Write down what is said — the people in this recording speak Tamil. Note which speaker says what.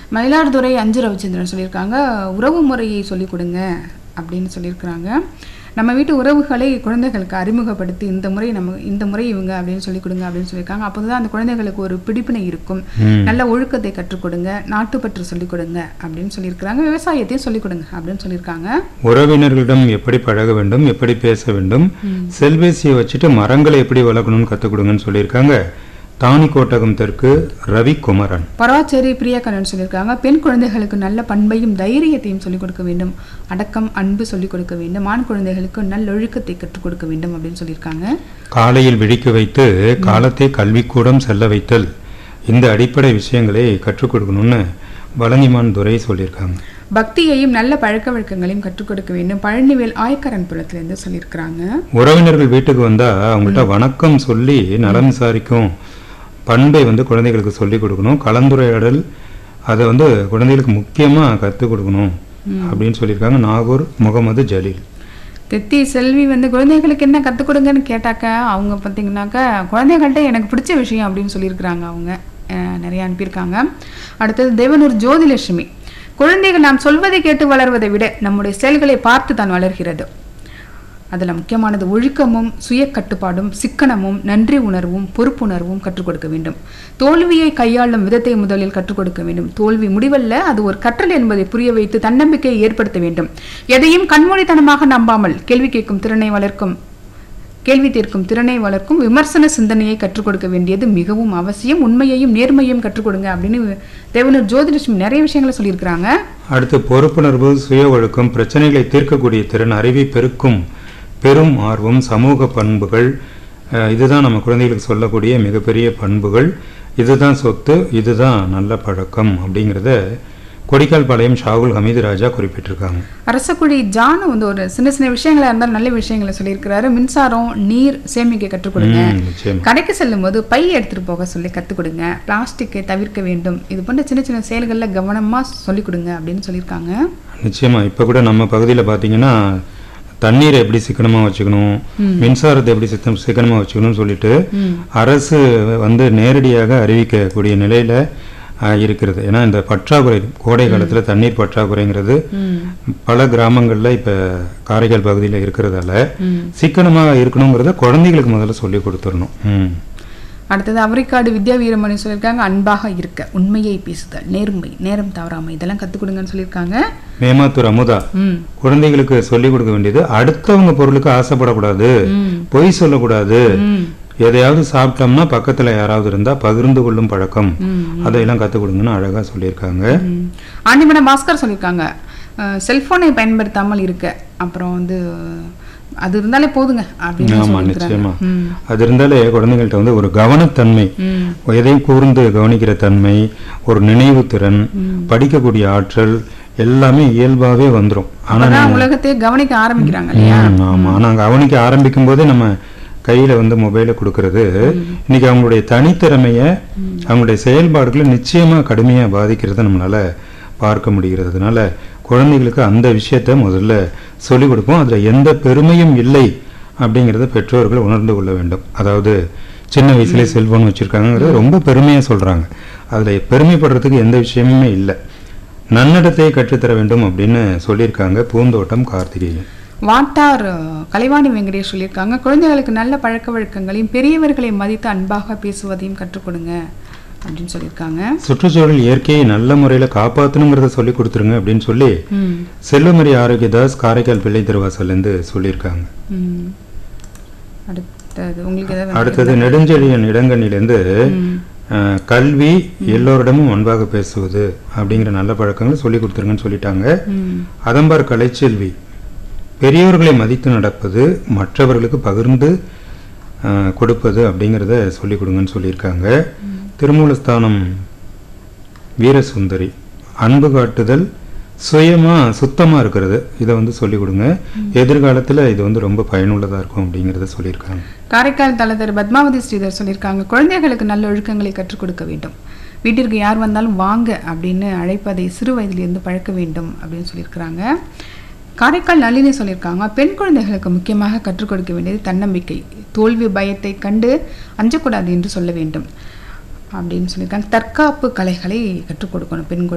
Speaker 1: மயிலாடுதுறை அஞ்சு ரவிச்சந்திரன் சொல்லியிருக்காங்க உறவு முறையை சொல்லிக் கொடுங்க அப்படின்னு சொல்லியிருக்கிறாங்க நம்ம வீட்டு உறவுகளை குழந்தைகளுக்கு அறிமுகப்படுத்தி இந்த முறை நம்ம இந்த முறை இவங்க அப்படின்னு சொல்லிக் கொடுங்க அப்படின்னு சொல்லியிருக்காங்க அப்போதான் அந்த குழந்தைகளுக்கு ஒரு பிடிப்பினை இருக்கும்
Speaker 2: ம்.
Speaker 1: நல்ல ஒழுக்கத்தை கற்றுக் கொடுங்க நாட்டுப்பற்று சொல்லிக் கொடுங்க அப்படின்னு சொல்லியிருக்கிறாங்க விவசாயத்தையும் சொல்லிக் கொடுங்க அப்படின்னு சொல்லியிருக்காங்க
Speaker 2: உறவினர்களிடம் எப்படி பழக வேண்டும் எப்படி பேச வேண்டும் செல்பேசியை வச்சுட்டு மரங்களை எப்படி வளர்க்கணும்னு கற்றுக் கொடுங்கன்னு சொல்லியிருக்காங்க தானிக்கோட்டகம் தெற்கு ரவி குமரன்
Speaker 1: பராச்சேரி பிரியாக்கண்ணன் சொல்லியிருக்காங்க பெண் குழந்தைகளுக்கு நல்ல பண்பையும் தைரியத்தையும் சொல்லிக் கொடுக்க வேண்டும் அடக்கம் அன்பு சொல்லிக் கொடுக்க வேண்டும் ஆண் குழந்தைகளுக்கு நல்லொழுக்கத்தை கற்றுக் கொடுக்க வேண்டும் அப்படின்னு சொல்லியிருக்காங்க
Speaker 2: காலையில் விழிக்க வைத்து காலத்தை கல்விக்கூடம் செல்ல வைத்தல் இந்த அடிப்படை விஷயங்களை கற்றுக் கொடுக்கணும்னு வலங்கிமான் துரை சொல்லியிருக்காங்க
Speaker 1: பக்தியையும் நல்ல பழக்க வழக்கங்களையும் கற்றுக் கொடுக்க வேண்டும் பழனிவேல் ஆயக்கரன் புலத்திலிருந்து சொல்லியிருக்கிறாங்க
Speaker 2: உறவினர்கள் வீட்டுக்கு வந்தா அவங்கள்ட்ட வணக்கம் சொல்லி நலம் விசாரிக்கும் பண்பை வந்து குழந்தைகளுக்கு சொல்லிக் கொடுக்கணும் கலந்துரையாடல் அதை வந்து குழந்தைகளுக்கு முக்கியமா கற்றுக் கொடுக்கணும் அப்படின்னு சொல்லியிருக்காங்க நாகூர் முகமது ஜலீல்
Speaker 1: தெத்தி செல்வி வந்து குழந்தைகளுக்கு என்ன கற்றுக் கொடுங்கன்னு கேட்டாக்க அவங்க பார்த்தீங்கன்னாக்கா குழந்தைகள்கிட்ட எனக்கு பிடிச்ச விஷயம் அப்படின்னு சொல்லியிருக்கிறாங்க அவங்க அஹ், நிறைய அனுப்பியிருக்காங்க அடுத்தது தேவனூர் ஜோதிலட்சுமி குழந்தைகள் நாம் சொல்வதை கேட்டு வளர்வதை விட நம்முடைய செயல்களை பார்த்து தான் வளர்கிறது அதில் முக்கியமானது ஒழுக்கமும் சுய கட்டுப்பாடும் சிக்கனமும் நன்றி உணர்வும் பொறுப்புணர்வும் கற்றுக் கொடுக்க வேண்டும் தோல்வியை கையாளும் விதத்தை முதலில் கற்றுக் கொடுக்க வேண்டும் தோல்வி முடிவல்ல அது ஒரு கற்றல் என்பதை புரிய வைத்து தன்னம்பிக்கையை ஏற்படுத்த வேண்டும் எதையும் கண்மூடித்தனமாக நம்பாமல் கேள்வி கேட்கும் திறனை வளர்க்கும் கேள்வி தீர்க்கும் திறனை வளர்க்கும் விமர்சன சிந்தனையை கற்றுக் கொடுக்க வேண்டியது மிகவும் அவசியம் உண்மையையும் நேர்மையும் கற்றுக் கொடுங்க அப்படின்னு தேவனூர் ஜோதிலட்சுமி நிறைய விஷயங்களை சொல்லியிருக்கிறாங்க
Speaker 2: அடுத்து பொறுப்புணர்வு சுய ஒழுக்கம் பிரச்சனைகளை தீர்க்கக்கூடிய திறன் அறிவை பெருக்கும் பெரும் ஆர்வம் சமூக பண்புகள் அஹ், இதுதான் நம்ம குழந்தைகளுக்கு சொல்லக்கூடிய மிகப்பெரிய பண்புகள் இதுதான் சொத்து இதுதான் நல்ல பழக்கம் அப்படிங்கிறத கொடிக்கால் பாளையம் ஷாகுல் ஹமீது ராஜா குறிப்பிட்டிருக்காங்க
Speaker 1: அரசக்குடி ஜானு வந்து ஒரு சின்ன சின்ன விஷயங்களா இருந்தாலும் நல்ல விஷயங்களை சொல்லியிருக்கிறாரு மின்சாரம் நீர் சேமிக்க கற்றுக் கொடுங்க
Speaker 2: ம், நிச்சயமா
Speaker 1: கடைக்கு செல்லும் போது பை எடுத்துட்டு போக சொல்லி கற்றுக் கொடுங்க பிளாஸ்டிக்கை தவிர்க்க வேண்டும் இது போன்ற சின்ன சின்ன செயல்களில் கவனமா சொல்லிக் கொடுங்க அப்படின்னு சொல்லியிருக்காங்க
Speaker 2: நிச்சயமா இப்போ கூட நம்ம பகுதியில் பார்த்தீங்கன்னா தண்ணீரை எப்படி சிக்கனமாக வச்சுக்கணும் மின்சாரத்தை எப்படி சித்தம் சிக்கனமாக வச்சுக்கணும்னு சொல்லிட்டு அரசு வந்து நேரடியாக அறிவிக்கக்கூடிய நிலையில அஹ், இருக்கிறது ஏன்னா இந்த பற்றாக்குறை கோடை காலத்துல தண்ணீர் பற்றாக்குறைங்கிறது பல கிராமங்கள்ல இப்ப காரைக்கால் பகுதியில் இருக்கிறதால சிக்கனமாக இருக்கணுங்கிறத குழந்தைகளுக்கு முதல்ல சொல்லி கொடுத்துடணும் ம்.
Speaker 1: அடுத்தது அவரிக்காடு வித்யா வீரமணி சொல்லியிருக்காங்க அன்பாக இருக்க உண்மையை பேசுதல் நேர்மை நேரம் தவறாமை இதெல்லாம் கற்றுக் கொடுங்கன்னு சொல்லியிருக்காங்க
Speaker 2: மேமாத்தூர் அமுதா
Speaker 1: ம்
Speaker 2: குழந்தைகளுக்கு சொல்லிக் கொடுக்க வேண்டியது அடுத்தவங்க பொருளுக்கு ஆசைப்படக்கூடாது
Speaker 1: ம்
Speaker 2: பொய் சொல்லக்கூடாது
Speaker 1: ம்
Speaker 2: எதையாவது சாப்பிட்டோம்னா பக்கத்துல யாராவது இருந்தா பகிர்ந்து கொள்ளும் பழக்கம்
Speaker 1: ம்.
Speaker 2: அதையெல்லாம் கற்றுக் கொடுங்கன்னு அழகா சொல்லியிருக்காங்க
Speaker 1: ம். ஆண்டிமடம் பாஸ்கர் சொல்லியிருக்காங்க அஹ், செல்போனை பயன்படுத்தாமல் இருக்க அப்புறம் வந்து அது இருந்தாலே போதுங்க அப்படின்னு
Speaker 2: ஆமா
Speaker 1: சொல்லியிருக்கிறாங்க
Speaker 2: நிச்சயமா
Speaker 1: ம்.
Speaker 2: அது இருந்தாலே குழந்தைங்கள்ட்ட வந்து ஒரு கவனத்தன்மை
Speaker 1: ம்.
Speaker 2: எதையும் கூர்ந்து கவனிக்கிற தன்மை ஒரு நினைவு திறன் படிக்கக்கூடிய ஆற்றல் எல்லாமே இயல்பாவே வந்துரும் ஆனா
Speaker 1: அப்பதான் உலகத்தையே கவனிக்க ஆரம்பிக்கிறாங்க இல்லையா
Speaker 2: ம், ஆமா ஆனா கவனிக்க ஆரம்பிக்கும் போதே நம்ம கையில வந்து மொபைலை கொடுக்கறது இன்னைக்கு அவங்களுடைய தனித்திறமைய அவங்களுடைய செயல்பாடுகளை நிச்சயமா கடுமையா பாதிக்கிறத நம்மளால பார்க்க முடிகிறது அதனால குழந்தைகளுக்கு அந்த விஷயத்த முதல்ல சொல்லிக் கொடுப்போம் அதுல எந்த பெருமையும் இல்லை அப்படிங்கிறத பெற்றோர்கள் உணர்ந்து கொள்ள வேண்டும் அதாவது சின்ன வயசுலயே செல்போன் வச்சிருக்காங்கிறது ரொம்ப பெருமையா சொல்றாங்க அதுல பெருமைப்படுறதுக்கு எந்த விஷயமுமே இல்லை நன்னடத்தையை கற்றுத்தர வேண்டும் அப்படின்னு சொல்லியிருக்காங்க பூந்தோட்டம் கார்த்திகேயன்
Speaker 1: வாட்டார் அஹ், கலைவாணி வெங்கடேஷ் சொல்லியிருக்காங்க குழந்தைகளுக்கு நல்ல பழக்க வழக்கங்களையும் பெரியவர்களை மதித்து அன்பாக பேசுவதையும் கற்றுக் கொடுங்க அப்படின்னு சொல்லியிருக்காங்க
Speaker 2: சுற்றுச்சூழல் இயற்கையை நல்ல முறையில காப்பாற்றணுங்கிறத சொல்லி கொடுத்துருங்க அப்படின்னு சொல்லி
Speaker 1: ம்
Speaker 2: செல்வமரி ஆரோக்கியதாஸ் காரைக்கால் பிள்ளை திருவாசல்லேருந்து சொல்லியிருக்காங்க
Speaker 1: ம் அடுத்தது உங்களுக்கு ஏதாவது
Speaker 2: அடுத்தது நெடுஞ்செழியன் இடங்கண்ணிலேருந்து
Speaker 1: ம்.
Speaker 2: அஹ், கல்வி எல்லோரிடமும் அன்பாக பேசுவது அப்படிங்கிற நல்ல பழக்கங்களை சொல்லி கொடுத்துருங்கன்னு சொல்லிட்டாங்க
Speaker 1: ம்
Speaker 2: அதம்பார் கலைச்செல்வி பெரியவர்களை மதித்து நடப்பது மற்றவர்களுக்கு பகிர்ந்து அஹ், கொடுப்பது அப்படிங்கிறத சொல்லி கொடுங்கன்னு சொல்லியிருக்காங்க திருமூலஸ்தானம் வீரசுந்தரி அன்பு காட்டுதல் சுயமா சுத்தமா இருக்கிறது இதை வந்து சொல்லி கொடுங்க எதிர்காலத்துல இது வந்து ரொம்ப பயனுள்ளதா இருக்கும் அப்படிங்கிறத சொல்லியிருக்காங்க
Speaker 1: காரைக்கால் தலதர் பத்மாவதி ஸ்ரீதர் சொல்லியிருக்காங்க குழந்தைகளுக்கு நல்ல ஒழுக்கங்களை கற்றுக் கொடுக்க வேண்டும் வீட்டிற்கு யார் வந்தாலும் வாங்க அப்படின்னு அழைப்பதை சிறு வயதிலிருந்து பழக்க வேண்டும் அப்படின்னு சொல்லியிருக்கிறாங்க காரைக்கால் நளினி சொல்லியிருக்காங்க பெண் குழந்தைகளுக்கு முக்கியமாக கற்றுக் கொடுக்க வேண்டியது தன்னம்பிக்கை தோல்வி பயத்தை கண்டு அஞ்சக்கூடாது என்று சொல்ல வேண்டும் அப்படின்னு சொல்லியிருக்காங்க தற்காப்பு கலைகளை கற்றுக் கொடுக்கணும் பெண்